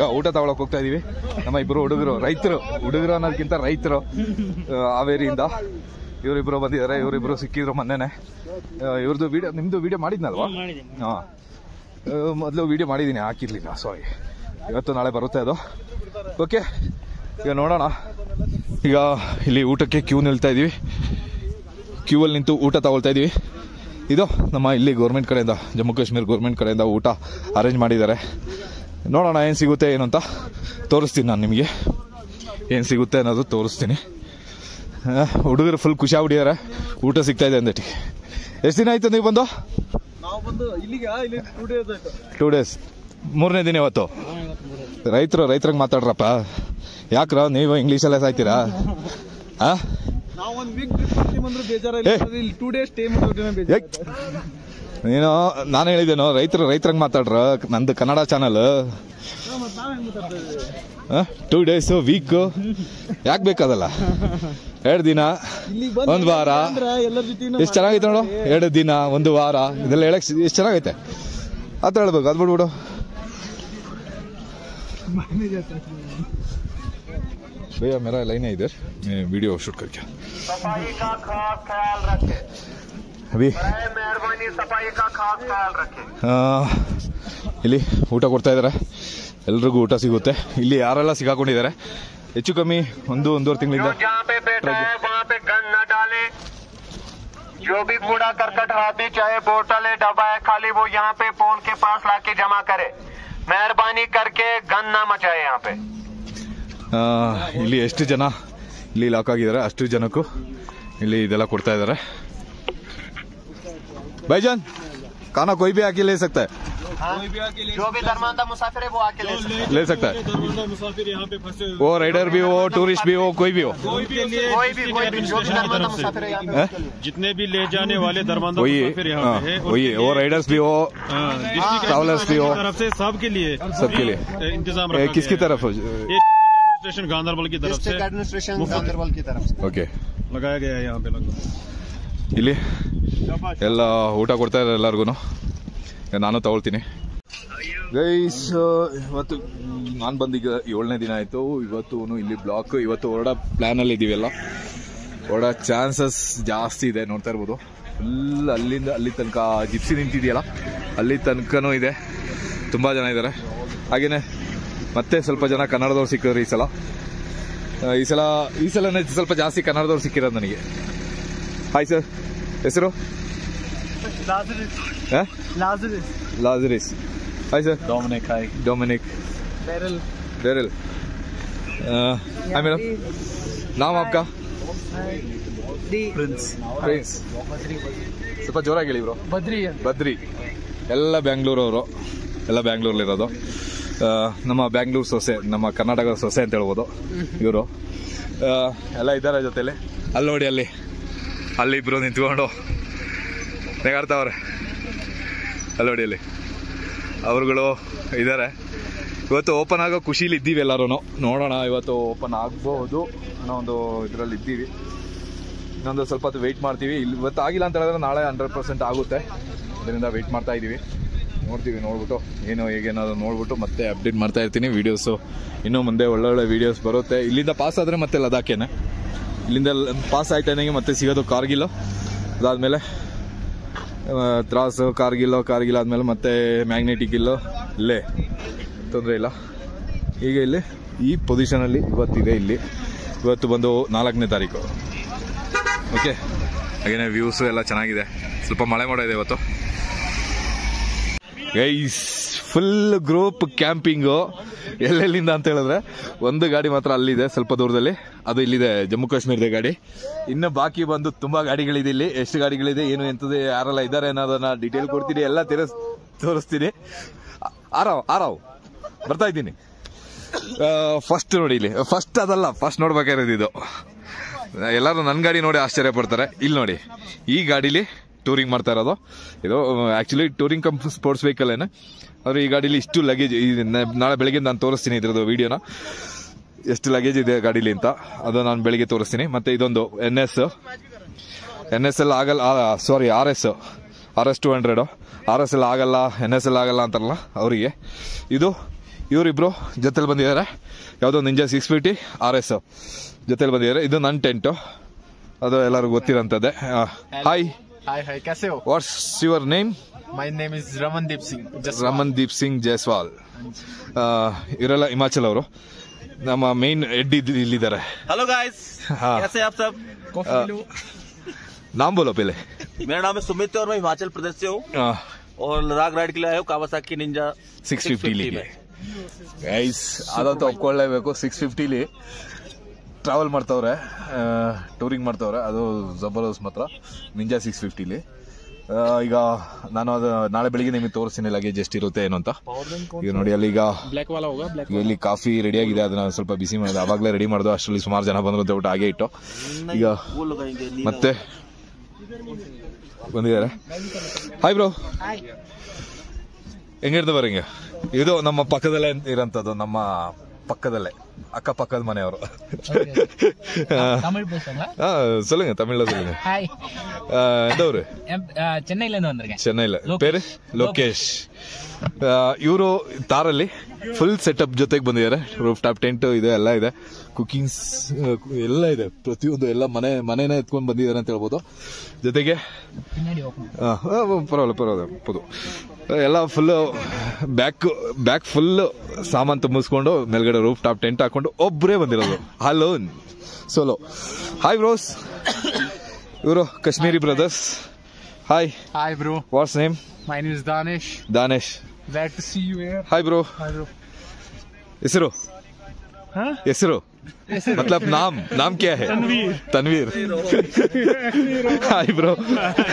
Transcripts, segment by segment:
ಈಗ ಊಟ ತಗೊಳಕ್ ಹೋಗ್ತಾ ಇದೀವಿ ನಮ್ಮ ಇಬ್ರು ಹುಡುಗರು ರೈತರು ಹುಡುಗರು ಅನ್ನೋದಕ್ಕಿಂತ ರೈತರು ಆ, ಹಾವೇರಿಯಿಂದ ಇವರಿಬ್ರು ಬಂದಿದ್ದಾರೆ ಇವರಿಬ್ರು ಸಿಕ್ಕಿದ್ರು ಮೊನ್ನೆನೆ ಆ, ಇವ್ರದ್ದು ವಿಡಿಯೋ ನಿಮ್ದು ವಿಡಿಯೋ ಮಾಡಿದ್ನಲ್ವಾ ಹಾ ಮೊದಲು ವಿಡಿಯೋ ಮಾಡಿದ್ದೀನಿ ಹಾಕಿರ್ಲಿಲ್ಲ ಸಾರಿ ಇವತ್ತು ನಾಳೆ ಬರುತ್ತೆ ಅದು ಓಕೆ ಈಗ ನೋಡೋಣ ಈಗ ಇಲ್ಲಿ ಊಟಕ್ಕೆ ಕ್ಯೂ ನಿಲ್ತಾ ಇದೀವಿ ಕ್ಯೂ ಅಲ್ಲಿ ನಿಂತು ಊಟ ತಗೊಳ್ತಾ ಇದೀವಿ ಇದು ನಮ್ಮ ಇಲ್ಲಿ ಗೌರ್ಮೆಂಟ್ ಕಡೆಯಿಂದ ಜಮ್ಮು ಕಾಶ್ಮೀರ್ ಗೌರ್ಮೆಂಟ್ ಕಡೆಯಿಂದ ಊಟ ಅರೇಂಜ್ ಮಾಡಿದ್ದಾರೆ ನೋಡೋಣ ಏನು ಸಿಗುತ್ತೆ ಏನು ಅಂತ ತೋರಿಸ್ತೀನಿ ನಾನು ನಿಮಗೆ ಏನು ಸಿಗುತ್ತೆ ಅನ್ನೋದು ತೋರಿಸ್ತೀನಿ ಆ, ಹುಡುಗರು ಫುಲ್ ಖುಷಿ ಆಗ್ಬಿಟ್ಟಿದ್ದಾರೆ ಊಟ ಸಿಗ್ತಾ ಇದೆ ಅಂದಟಿ ಎಷ್ಟು ದಿನ ಆಯ್ತು ನೀವು ಬಂದು ನಾವು ಬಂದು ಇಲ್ಲಿಗೆ ಇಲ್ಲಿ ಟೂ ಡೇಸ್ ಆಯ್ತು ಟೂ ಡೇಸ್ ಮೂರನೇ ದಿನ ಇವತ್ತು ರೈತರು ರೈತರಂಗೆ ಮಾತಾಡ್ರಪ್ಪ ಯಾಕ್ರ ನೀವು ಇಂಗ್ಲೀಷಲ್ಲೇ ಸಾಯ್ತೀರಾ ಆ ನಾವು ಒಂದು ವೀಕ್ ಟ್ರಿಪ್ ಮಾಡ್ತೀವಿ ಅಂದ್ರೆ ಬೇಜಾರಿಲ್ಲ ಏ. ಇಲ್ಲಿ ಟೂ ಡೇಸ್ ಸ್ಟೇ ಮಾಡೋದಿನ ಏಕ್. ನೀನು ನಾನು ಹೇಳಿದ್ದೇನೋ ರೈತರು ರೈತರಂಗೆ ಮಾತಾಡ್ರ ನಂದು Kannada channel two days week ಯಾಕೆ ಬೇಕಾದಲ್ಲ ಎರಡು ದಿನ ಇಲ್ಲಿಗೆ ಬಂದು ಒಂದು ವಾರ ಅಂದ್ರೆ ಎಲ್ಲರ ಜೊತೆ ಎಷ್ಟು ಚೆನ್ನಾಗೈತೆ ನೋಡು ಎರಡು ದಿನ ಒಂದು ವಾರ ಇದೆಲ್ಲ ಹೇಳಕ್ ಎಷ್ಟು ಚೆನ್ನಾಗೈತೆ ಅಂತ ಹೇಳ್ಬೇಕು ಅದು ಬಿಡ್ಬಿಡು भैया मेरा लाइन है इधर मैं वीडियो शूट करके सफाई का खास ख्याल रखें अभी बड़े मेहरबानी सफाई का खास ख्याल रखें ಆ, ಇಲ್ಲಿ ಊಟ ಕೊಡ್ತಾ ಇದ್ದಾರೆ ಎಲ್ರಿಗೂ ಊಟ ಸಿಗುತ್ತೆ ಇಲ್ಲಿ ಯಾರೆಲ್ಲ ಸಿಗಾಕೊಂಡಿದ್ದಾರೆ ಹೆಚ್ಚು ಕಮ್ಮಿ ಒಂದು ಒಂದೂವರೆ जो ತಿಂಗಳಿಂದ जहाँ पे बैठा है वहाँ पे गन न डाले जो भी कूड़ा करकट हाथी चाहे बोतल है डब्बा है खाली वो यहाँ पे फोन के पास लाके जमा करे मेहरबानी करके गन ना मचाए यहाँ पे ಆ, ಇಲ್ಲಿ ಎಷ್ಟು ಜನ ಇಲ್ಲಿ ಲಾಕ್ ಆಗಿದ್ದಾರೆ ಅಷ್ಟು ಜನಕ್ಕೂ ಇಲ್ಲಿ ಇದೆಲ್ಲ ಕೊಡ್ತಾ ಇದ್ದಾರೆ भाईजान खाना कोई भी आके ले सकता है जो भी दरमानदा मुसाफिर है वो आके ले सकते ले सकता है दरभंगा मुसाफिर यहाँ पे फंसे हुए वो राइडर भी हो टूरिस्ट भी हो कोई भी हो कोई भी लिए कोई भी कोई भी जो भी दरमानदा मुसाफिर है यहाँ पे हैं? जितने भी ले जाने वाले दरभंगा वही मुसाफिर यहाँ हाँ, पे है वही वो राइडर्स भी हो हाँ, डिस्ट्रिक्ट ट्रैवलर्स भी हो की तरफ से सबके लिए सबके लिए ए, इंतजाम ए, रखा किसकी गया है। तरफ ये डिस्ट्रिक्ट एडमिनिस्ट्रेशन गांधरबल की तरफ से एडमिनिस्ट्रेशन मुफ्त- गांधरबल की तरफ से ಓಕೆ लगाया गया है यहाँ पे लगभग ಇಲ್ಲಿ ಎಲ್ಲ ಊಟ ಕೊಡ್ತಾ ಇದ್ದಾರೆ ಎಲ್ಲರಿಗೂ ನಾನು ತಗೊಳ್ತೀನಿ ಗೈಸ್ ಇವತ್ತು ನಾನು ಬಂದೀಗ ಏಳನೇ ದಿನ ಆಯಿತು ಇವತ್ತು ಇಲ್ಲಿ ಬ್ಲಾಕ್ ಇವತ್ತು ಹೊರಡ ಪ್ಲ್ಯಾನಲ್ಲಿ ಇದ್ದೀವಲ್ಲ ಹೊರಡ ಚಾನ್ಸಸ್ ಜಾಸ್ತಿ ಇದೆ ನೋಡ್ತಾ ಇರ್ಬೋದು ಫುಲ್ ಅಲ್ಲಿಂದ ಅಲ್ಲಿ ತನಕ ಜಿಪ್ಸಿ ನಿಂತಿದೆಯಲ್ಲ ಅಲ್ಲಿ ತನಕನೂ ಇದೆ ತುಂಬ ಜನ ಇದ್ದಾರೆ ಹಾಗೇನೆ ಮತ್ತೆ ಸ್ವಲ್ಪ ಜನ ಕನ್ನಡದವ್ರು ಸಿಕ್ಕಿದ್ರು ಈ ಸಲ ಆ, ಈ ಸಲ ಈ ಸಲನೇ ಸ್ವಲ್ಪ ಜಾಸ್ತಿ ಕನ್ನಡದವ್ರು ಸಿಕ್ಕಿರೋದು ನನಗೆ ಹಾಯ್ ಸರ್ ಹೆಸರು Lazarus hi sir Dominic hi Dominic Daryl hi madam नाम आपका प्रिंस ಪ್ರಿನ್ಸ್ ಸ್ವಲ್ಪ ಜೋರಾಗಿ ಹೇಳಿ ಬ್ರೋ बद्री ಬದ್ರಿ ಎಲ್ಲ ಬ್ಯಾಂಗ್ಳೂರವರು ಎಲ್ಲ ಬ್ಯಾಂಗ್ಳೂರಲ್ಲಿರೋದು ಆ, ನಮ್ಮ ಬ್ಯಾಂಗ್ಳೂರ್ ಸೊಸೆ ನಮ್ಮ ಕರ್ನಾಟಕದ ಸೊಸೆ ಅಂತ ಹೇಳ್ಬೋದು ಇವರು ಎಲ್ಲ ಇದ್ದಾರೆ ಜೊತೆಲಿ ಅಲ್ಲಿ ನೋಡಿ ಅಲ್ಲಿ ಅಲ್ಲಿ ಇಬ್ರು ನಿಂತ್ಕೊಂಡು ನೆಗಾಡ್ತಾವ್ರೆ ಅಲ್ಲಿ ನೋಡಿ ಅಲ್ಲಿ ಅವರುಗಳು ಇದ್ದಾರೆ ಇವತ್ತು ಓಪನ್ ಆಗೋ ಖುಷಿಲಿ ಇದ್ದೀವಿ ಎಲ್ಲರೂ ನೋಡೋಣ ಇವತ್ತು ಓಪನ್ ಆಗ್ಬೋದು ಅನ್ನೋ ಒಂದು ಇದರಲ್ಲಿ ಇದ್ದೀವಿ ಇನ್ನೊಂದು ಸ್ವಲ್ಪ ಹೊತ್ತು ವೆಯ್ಟ್ ಮಾಡ್ತೀವಿ ಇಲ್ಲಿ ಇವತ್ತು ಆಗಿಲ್ಲ ಅಂತ ಹೇಳಿದ್ರೆ ನಾಳೆ ಹಂಡ್ರೆಡ್ ಪರ್ಸೆಂಟ್ ಆಗುತ್ತೆ ಅದರಿಂದ ವೆಯ್ಟ್ ಮಾಡ್ತಾ ಇದ್ದೀವಿ ನೋಡ್ತೀವಿ ನೋಡ್ಬಿಟ್ಟು ಏನು ಹೇಗೇನಾದ್ರು ನೋಡ್ಬಿಟ್ಟು ಮತ್ತೆ ಅಪ್ಡೇಟ್ ಮಾಡ್ತಾ ಇರ್ತೀನಿ ವೀಡಿಯೋಸು ಇನ್ನೂ ಮುಂದೆ ಒಳ್ಳೊಳ್ಳೆ ವೀಡಿಯೋಸ್ ಬರುತ್ತೆ ಇಲ್ಲಿಂದ ಪಾಸ್ ಆದರೆ ಮತ್ತೆ ಲದಾಖೇನೆ ಇಲ್ಲಿಂದ ಪಾಸ್ ಆಯ್ತಾನೆಗೆ ಮತ್ತೆ ಸಿಗೋದು ಕಾರ್ಗಿಲ್ ಅದಾದಮೇಲೆ ತ್ರಾಸು ಕಾರ್ಗಿಲ್ಲು ಕಾರ್ಗಿಲ್ ಆದಮೇಲೆ ಮತ್ತೆ ಮ್ಯಾಗ್ನೆಟಿಕ್ ಇಲ್ಲು ಇಲ್ಲೇ ತೊಂದರೆ ಇಲ್ಲ ಈಗ ಇಲ್ಲಿ ಈ ಪೊಸಿಷನಲ್ಲಿ ಇವತ್ತಿದೆ ಇಲ್ಲಿ ಇವತ್ತು ಬಂದು ನಾಲ್ಕನೇ ತಾರೀಕು ಓಕೆ ಹಾಗೇನೆ ವ್ಯೂಸು ಎಲ್ಲ ಚೆನ್ನಾಗಿದೆ ಸ್ವಲ್ಪ ಮಳೆ ಮೋಡ ಇದೆ ಇವತ್ತು ಗೈಸ್ ಫುಲ್ ಗ್ರೂಪ್ ಕ್ಯಾಂಪಿಂಗು ಎಲ್ಲೆಲ್ಲಿಂದ ಅಂತ ಹೇಳಿದ್ರೆ ಒಂದು ಗಾಡಿ ಮಾತ್ರ ಅಲ್ಲಿದೆ ಸ್ವಲ್ಪ ದೂರದಲ್ಲಿ ಅದು ಇಲ್ಲಿದೆ ಜಮ್ಮು ಕಾಶ್ಮೀರದ ಗಾಡಿ ಇನ್ನು ಬಾಕಿ ಬಂದು ತುಂಬಾ ಗಾಡಿಗಳಿದೆ ಇಲ್ಲಿ ಎಷ್ಟು ಗಾಡಿಗಳಿದೆ ಏನು ಎಂತದೆ ಯಾರೆಲ್ಲ ಇದ್ದಾರೆ ಅನ್ನೋದನ್ನ ಡೀಟೇಲ್ ಕೊಡ್ತೀನಿ ಎಲ್ಲ ತಿರಸ್ ತೋರಿಸ್ತೀನಿ ಆ- ಆರಾವ್ ಆರಾವ್ ಬರ್ತಾ ಇದ್ದೀನಿ ಫಸ್ಟ್ ನೋಡಿ ಇಲ್ಲಿ ಫಸ್ಟ್ ಅದಲ್ಲ ಫಸ್ಟ್ ನೋಡ್ಬೇಕಾಗಿರೋದು ಇದು ಎಲ್ಲರೂ ನನ್ನ ಗಾಡಿ ನೋಡಿ ಆಶ್ಚರ್ಯ ಪಡ್ತಾರೆ ಇಲ್ಲಿ ನೋಡಿ ಈ ಗಾಡಿಲಿ ಟೂರಿಂಗ್ ಮಾಡ್ತಾ ಇರೋದು ಇದು actually touring cum sports vehicle ಏನೆ ಆದರೆ ಈ ಗಾಡೀಲಿ ಇಷ್ಟು ಲಗೇಜ್ ನಾಳೆ ಬೆಳಗ್ಗೆ ನಾನು ತೋರಿಸ್ತೀನಿ ಇದ್ರದ್ದು ವಿಡಿಯೋನ ಎಷ್ಟು ಲಗೇಜ್ ಇದೆ ಗಾಡೀಲಿ ಅಂತ ಅದು ನಾನು ಬೆಳಿಗ್ಗೆ ತೋರಿಸ್ತೀನಿ ಮತ್ತೆ ಇದೊಂದು N S N S L ಆಗಲ್ಲ sorry R S R S two hundred R S L ಆಗಲ್ಲ ಎನ್ ಎಸ್ ಎಲ್ ಆಗಲ್ಲ ಅಂತಾರಲ್ಲ ಅವರಿಗೆ ಇದು ಇವರಿಬ್ರು ಜೊತೆಲಿ ಬಂದಿದ್ದಾರೆ ಯಾವುದೋ Ninja six fifty R S ಜೊತೆಲಿ ಬಂದಿದ್ದಾರೆ ಇದು ನನ್ನ ಟೆಂಟು ಅದು ಎಲ್ಲರಿಗೂ ಗೊತ್ತಿರೋಂಥದ್ದೇ ಹಾಯ್ हाय हाय कैसे हो what's your name my name is Ramandeep Singh just Ramandeep Singh Jaiswal ಆ, ಇವರೆಲ್ಲ ಹಿಮಾಚಲ್ ಅವರು ನಮ್ಮ ಮೇನ್ ಹೆಡ್ ಇಲ್ಲಿದ್ದಾರೆ हेलो गाइस हाँ। कैसे हैं आप सब ನಾಮ್ ಬೋಲೋ ಪೆಲೆ मेरा नाम है सुमित और मैं हिमाचल प्रदेश से हूँ और लद्दाख राइड के लिए आया हूँ कावासाकी निंजा ಸಿಕ್ಸ್ ಫಿಫ್ಟಿಲಿ ಗೈಸ್ ಅದಂತೂ ಒಪ್ಕೊಳ್ಳೇಬೇಕು ಸಿಕ್ಸ್ ಫಿಫ್ಟಿಲಿ ಟ್ರಾವೆಲ್ ಮಾಡ್ತವ್ರೆ ಟೂರಿಂಗ್ ಮಾಡ್ತವ್ರೆ ಅದು ಜಬರ್ದಸ್ತ್ ಮಾತ್ರ ನಿಂಜಾ ಸಿಕ್ಸ್ ಫಿಫ್ಟಿಲಿ ಈಗ ನಾನು ಅದು ನಾಳೆ ಬೆಳಿಗ್ಗೆ ನಿಮಗೆ ತೋರಿಸ್ತೀನಿ ಲಗೇಜ್ ಎಷ್ಟಿರುತ್ತೆ ಏನು ಅಂತ ಈಗ ನೋಡಿ ಅಲ್ಲಿ ಈಗ ಈಗ ಇಲ್ಲಿ ಕಾಫಿ ರೆಡಿ ಆಗಿದೆ ಅದನ್ನ ಸ್ವಲ್ಪ ಬಿಸಿ ಮಾಡಿದೆ ಅವಾಗಲೇ ರೆಡಿ ಮಾಡ್ದು ಅಷ್ಟರಲ್ಲಿ ಸುಮಾರು ಜನ ಬಂದ್ರು ಅಂತ ಬಿಟ್ಟು ಹಾಗೆ ಇಟ್ಟು ಈಗ वो लगाएंगे नीला ಮತ್ತೆ ಬಂದಿದ್ದಾರೆ ಹಾಯ್ ಬ್ರೋ ಹೆಂಗಿರ್ತ ಬರಂಗ ಇದು ನಮ್ಮ ಪಕ್ಕದಲ್ಲೇ ಇರೋಂಥದ್ದು ನಮ್ಮ ಪಕ್ಕದಲ್ಲೇ ಅಕ್ಕಪಕ್ಕದ ಮನೆಯವರು தமிழ் பேசுறாங்களா ஆ சொல்லுங்க தமிழ்ல சொல்லுங்க ஹாய் ஆ, எந்த ஊரு எம்- ஆ, சென்னையில இருந்து வந்திருக்கேன் ಚೆನ್ನೈಲ ಲೋಕೇಶ್. ಬೇರೆ ಲೋಕೇಶ್ ಇವರು ತಾರಲ್ಲಿ ಫುಲ್ ಸೆಟಪ್ ಜೊತೆಗೆ ಬಂದಿದ್ದಾರೆ ರೂಫ್ ಟಾಪ್ ಟೆಂಟ್ ಇದೆ ಎಲ್ಲ ಇದೆ ಕುಕಿಂಗ್ಸ್ ಎಲ್ಲ ಇದೆ ಪ್ರತಿಯೊಂದು ಎಲ್ಲ ಮನೆ ಮನೆನೇ ಎತ್ಕೊಂಡು ಬಂದಿದ್ದಾರೆ ಅಂತ ಹೇಳ್ಬೋದು ಜೊತೆಗೆ பின்னாடி ஓப்பன் ಆ, ಆ, ಪರವಾಗಿಲ್ಲ ಪರವಾಗಿಲ್ಲ ಪುದು ಎಲ್ಲ ಫುಲ್ ಬ್ಯಾಕ್ ಬ್ಯಾಕ್ ಫುಲ್ ಸಾಮಾನು ತುಂಬಿಸ್ಕೊಂಡು ಮೇಲ್ಗಡೆ ರೂಫ್ ಟಾಪ್ ಟೆಂಟ್ ಹಾಕೊಂಡು ಒಬ್ಬರೇ ಬಂದಿರೋದು ಹಲೋನ್ ಸೋಲೋ ಹಾಯ್ ಬ್ರೋಸ್ ಇವರು Kashmiri brothers hi hi bro what's name my name is Danish Danesh glad to see you here hi bro hi bro ಹೆಸರು ಹೆಸರು मतलब नाम नाम क्या है तनवीर ಹಾಯ್ ಬ್ರೋ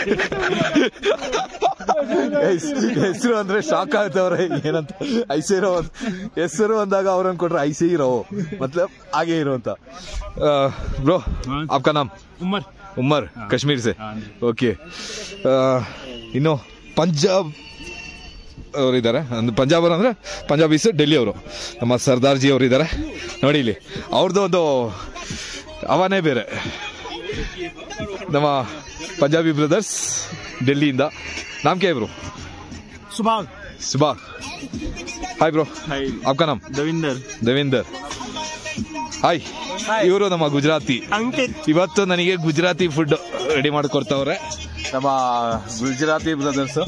ಹೆಸರು ಅಂದ್ರೆ ಶಾಕ್ ಆಗ್ತವ್ರೆ ಏನಂತ ಐಸೇರೋ ಹೆಸರು ಅಂದಾಗ ಅವ್ರನ್ನ ಕೊಟ್ರೆ ಐಸೇ ಇರೋ मतलब आगे ಇರೋ ಅಂತ ಬ್ರೋ आपका नाम उमर ಉಮ್ಮರ್ ಕಾಶ್ಮೀರ್ ಸೆ ಓಕೆ ಇನ್ನು ಪಂಜಾಬ್ ಅವರಿದ್ದಾರೆ ಅಂದ್ರೆ ಪಂಜಾಬ್ ಅವ್ರು ಅಂದ್ರೆ ಪಂಜಾಬೀಸ್ ಡೆಲ್ಲಿ ಅವರು ನಮ್ಮ ಸರ್ದಾರ್ಜಿ ಅವರು ಇದ್ದಾರೆ ನೋಡಿ ಇಲ್ಲಿ ಅವ್ರದ್ದು ಒಂದು ಅವನೇ ಬೇರೆ ನಮ್ಮ ಪಂಜಾಬಿ ಬ್ರದರ್ಸ್ ಡೆಲ್ಲಿಯಿಂದ ನಾಮ್ ಕೆ ಬ್ರೋ सुभाग सुबह ಹಾಯ್ ಬ್ರೋ हाय आपका नाम दविंदर ದೇವೇಂದರ್ ಹಾಯ್ ಇವರು ನಮ್ಮ ಗುಜರಾತಿ अंकित ಇವತ್ತು ನನಗೆ ಗುಜರಾತಿ ಫುಡ್ ರೆಡಿ ಮಾಡ್ಕೊಡ್ತಾವ್ರೆ ನಮ್ಮ Gujarati brothers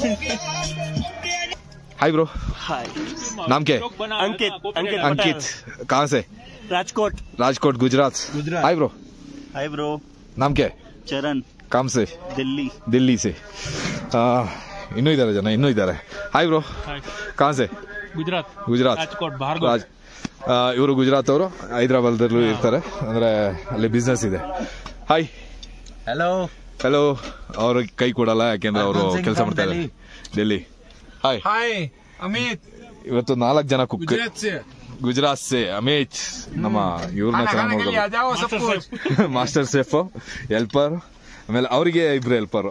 hi bro hi ನಾಮ್ ಕೆ अंकित अंकित अंकित कहाँ से Rajkot Rajkot Gujarat hi bro hi bro नाम क्या है चरण काम से दिल्ली दिल्ली से ಆ, ಇನ್ನೂ ಇದ್ದಾರೆ ಜನ ಇನ್ನೂ ಇದ್ದಾರೆ ಹಾಯ್ ಬ್ರೋ ಕहाँ से गुजरात ಗುಜರಾತ್ ರಾಜ್ಕೋಟ್, ಭಾರ್ಗವ್. ರಾಜ್ ಇವರು ಗುಜರಾತ್ ಅವರು ಹೈದರಾಬಾದಲ್ಲೂ ಇರ್ತಾರೆ ಅಂದ್ರೆ ಅಲ್ಲಿ ಬಿಸ್ನೆಸ್ ಇದೆ ಹಾಯ್ हेलो ಹಲೋ ಅವ್ರ ಕೈ ಕೊಡಲ್ಲ ಯಾಕೆಂದ್ರೆ ಅವರು ಕೆಲಸ ಮಾಡ್ತಾ ಇದ್ದಾರೆ ಡೆಲ್ಲಿ ಹಾಯ್ हाय अमित ಇವತ್ತು ನಾಲ್ಕು ಜನ ಕುಕ್ गुजरात से ಗುಜರಾತ್ ಸೆ ಅಮೇಜ್ ನಮ್ಮ ಇವ್ರನ್ನ खाना खाने के लिए आ ಚೆನ್ನಾಗಿ जाओ सब कुछ ಮಾಸ್ಟರ್ ಶೆಫ್ ಹೆಲ್ಪರ್ ಆಮೇಲೆ ಅವರಿಗೆ ಇಬ್ರು ಹೆಲ್ಪರ್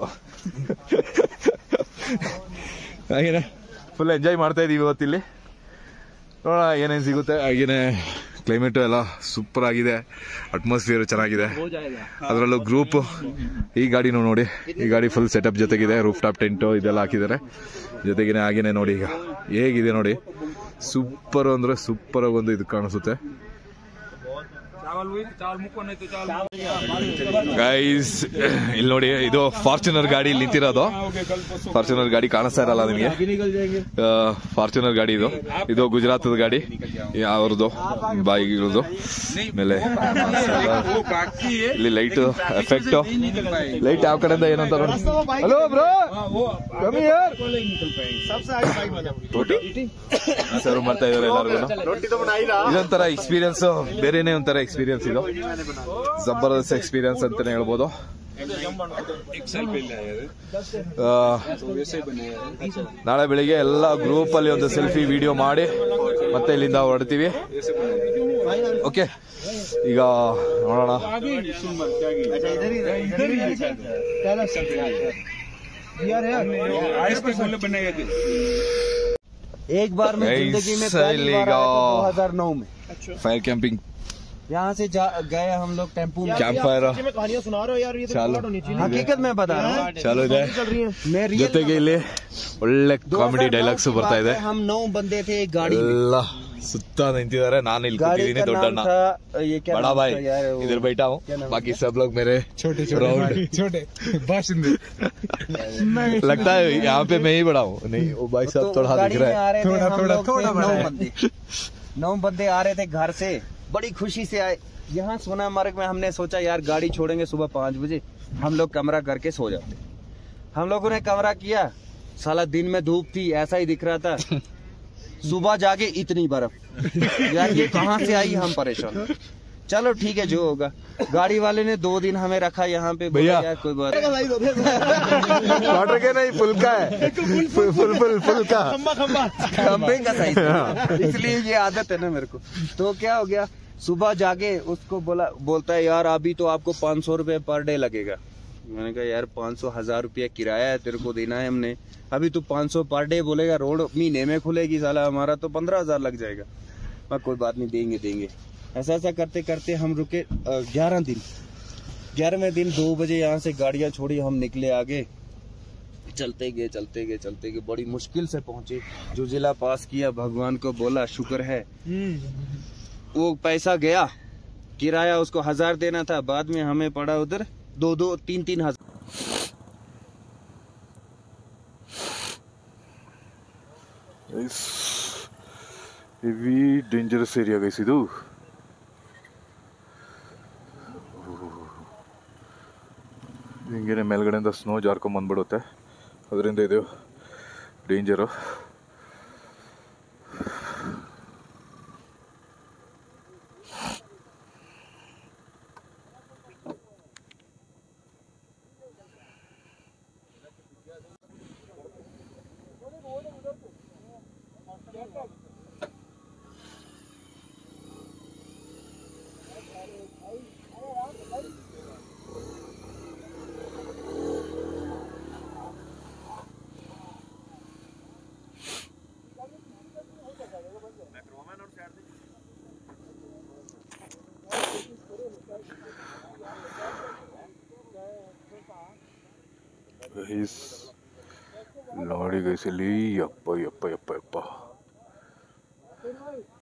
ಹಾಗೇನೆ ಫುಲ್ ಎಂಜಾಯ್ ಮಾಡ್ತಾ ಇದೀವಿ ಇವತ್ತಿಲ್ಲಿ ನೋಡೋಣ ಏನೇನು ಸಿಗುತ್ತೆ ಹಾಗೇನೆ ಕ್ಲೈಮೇಟು ಎಲ್ಲ ಸೂಪರ್ ಆಗಿದೆ ಅಟ್ಮಾಸ್ಫಿಯರ್ ಚೆನ್ನಾಗಿದೆ ಅದರಲ್ಲೂ ಗ್ರೂಪ್ ಈ ಗಾಡಿನೂ ನೋಡಿ ಈ ಗಾಡಿ ಫುಲ್ ಸೆಟಪ್ ಜೊತೆಗಿದೆ ರೂಫ್ ಟಾಪ್ ಟೆಂಟು ಇದೆಲ್ಲ ಹಾಕಿದ್ದಾರೆ ಜೊತೆಗೇನೆ ಹಾಗೇನೆ ನೋಡಿ ಈಗ ಹೇಗಿದೆ ನೋಡಿ ಸೂಪರ್ ಅಂದ್ರೆ ಸೂಪರ್ ಆಗಿ ಒಂದು ಇದು ಕಾಣಿಸುತ್ತೆ ಗೈಸ್ ಇಲ್ಲಿ ನೋಡಿ ಇದು ಫಾರ್ಚುನರ್ ಗಾಡಿ ಇಲ್ಲಿ ನಿಂತಿರೋದು ಫಾರ್ಚುನರ್ ಗಾಡಿ ಕಾಣಿಸ್ತಾ ಇರಲ್ಲ ನಿಮಗೆ ಫಾರ್ಚುನರ್ ಗಾಡಿ ಇದು ಇದು ಗುಜರಾತದ ಗಾಡಿ ಅವ್ರದ್ದು ಬಾಯಿಗಳದು ಆಮೇಲೆ ಇಲ್ಲಿ ಲೈಟ್ ಎಫೆಕ್ಟ್ ಲೈಟ್ ಯಾವ ಕಡೆಯಿಂದ ಏನಂತ ನೋಡಿ ಹಲೋ ಬ್ರೋ ಸರ್ವ್ ಮಾಡ್ತಾ ಇದಾರೆ ಎಲ್ಲರಿಗೂ ಇದೊಂಥರ ಎಕ್ಸ್ಪೀರಿಯನ್ಸ್ ಬೇರೆನೆ ಒಂಥರ ಎಕ್ಸ್ಪೀರಿಯನ್ಸ್ ಇದು ಜಬರ್ದಸ್ತ್ ಎಕ್ಸ್ಪೀರಿಯನ್ಸ್ ಅಂತಾನೆ ಹೇಳ್ಬೋದು ಆ, ನಾಳೆ ಬೆಳಿಗ್ಗೆ ಎಲ್ಲ ಗ್ರೂಪ್ ಅಲ್ಲಿ ಒಂದು ಸೆಲ್ಫಿ ವಿಡಿಯೋ ಮಾಡಿ ಮತ್ತೆ ಇಲ್ಲಿಂದ ಹೊರಡ್ತೀವಿ ಓಕೆ ಈಗ ನೋಡೋಣ एक बार मैं Guys, जिंदगी में पहली बार आया था 2009 में ಫೈರ್ ಕ್ಯಾಂಪಿಂಗ್ यहाँ से जा गए हम लोग टेम्पू में ಕ್ಯಾಂಪ್ ಫೈರ್ ಚಾಲು हकीकत में बता रहा हूँ ಚಾಲು ಇದೆ मैं रियल ಜೊತೆಗೆ ಇಲ್ಲಿ ಒಳ್ಳೆ ಕಾಮಿಡಿ ಡೈಲಾಗ್ಸ್ ಬರ್ತಾ ಇದೆ हम नौ बंदे थे एक गाड़ी में ಎಲ್ಲ ಸುತ್ತ ನಿಂತಿದ್ದಾರೆ ನಾನು ಇಲ್ಲಿ गाड़ी ಕೂತಿದ್ದೀನಿ का नाम ದೊಡ್ಡಣ್ಣ था ये क्या बड़ा नाम भाई था यार वो- इधर बैठा हूँ क्या नाम बाकी सब लोग मेरे छोटे Round. छोटे छोटे बाशिंदे लगता है यहाँ पे मैं ही बड़ा हूँ नहीं वो भाई साहब तो थोड़ा दिख गाड़ी रहा में है आ रहे थे थोड़ा- हम थोड़ा- लोग थोड़ा थे बड़ा नौ है। बंदे नौ बंदे आ रहे थे घर से बड़ी खुशी से आए यहाँ सोनामर्ग में हमने सोचा यार गाड़ी छोड़ेंगे सुबह पाँच बजे हम लोग कमरा करके सो जाते हम लोगों ने कमरा किया साला दिन में धूप थी ऐसा ही दिख रहा था सुबह जाके इतनी बर्फ यार ये कहाँ से आई हम परेशान चलो ठीक है जो होगा गाड़ी वाले ने दो दिन हमें रखा यहाँ पे बोला, भैया। यार कोई बात वाटर के नहीं फुल का है फुल फुल फुल फुल का खंबे का साइज है। इसलिए ये आदत है ना मेरे को तो क्या हो गया सुबह जाके उसको बोला बोलता है यार अभी तो आपको पाँच सौ रूपये पर डे लगेगा मैंने कहा यार पाँच सौ हजार रुपया किराया है तेरे को देना है हमने अभी तू पाँच सौ पर डे बोलेगा रोड महीने में खुलेगी साला हमारा तो पंद्रह हजार लग जाएगा मैं कोई बात नहीं देंगे देंगे ऐसा ऐसा करते करते हम रुके ग्यारह दिन ग्यारहवें दिन दो बजे यहाँ से गाड़ियाँ छोड़ी हम निकले आगे चलते गए चलते गए चलते गए बड़ी मुश्किल से पहुंचे जो जिला पास किया भगवान को बोला शुक्र है वो पैसा गया किराया उसको हजार देना था बाद में हमें पड़ा उधर दो दो तीन तीन हजार ಹೆವಿ ಡೇಂಜರಸ್ ಏರಿಯಾ ಗೈಸ್ ಇದು ಹಿಂಗೇನೆ ಮೇಲ್ಗಡೆಯಿಂದ ಸ್ನೋ ಜಾರ್ಕೊಂಡ್ ಬಂದ್ಬಿಡುತ್ತೆ ಅದರಿಂದ ಇದು ಡೇಂಜರು ಗೈಸ್ ನೋಡಿ ಗೈಸ್ ಇಲ್ಲಿ ಯಪ್ಪ ಯಪ್ಪ ಯಪ್ಪ ಯಪ್ಪ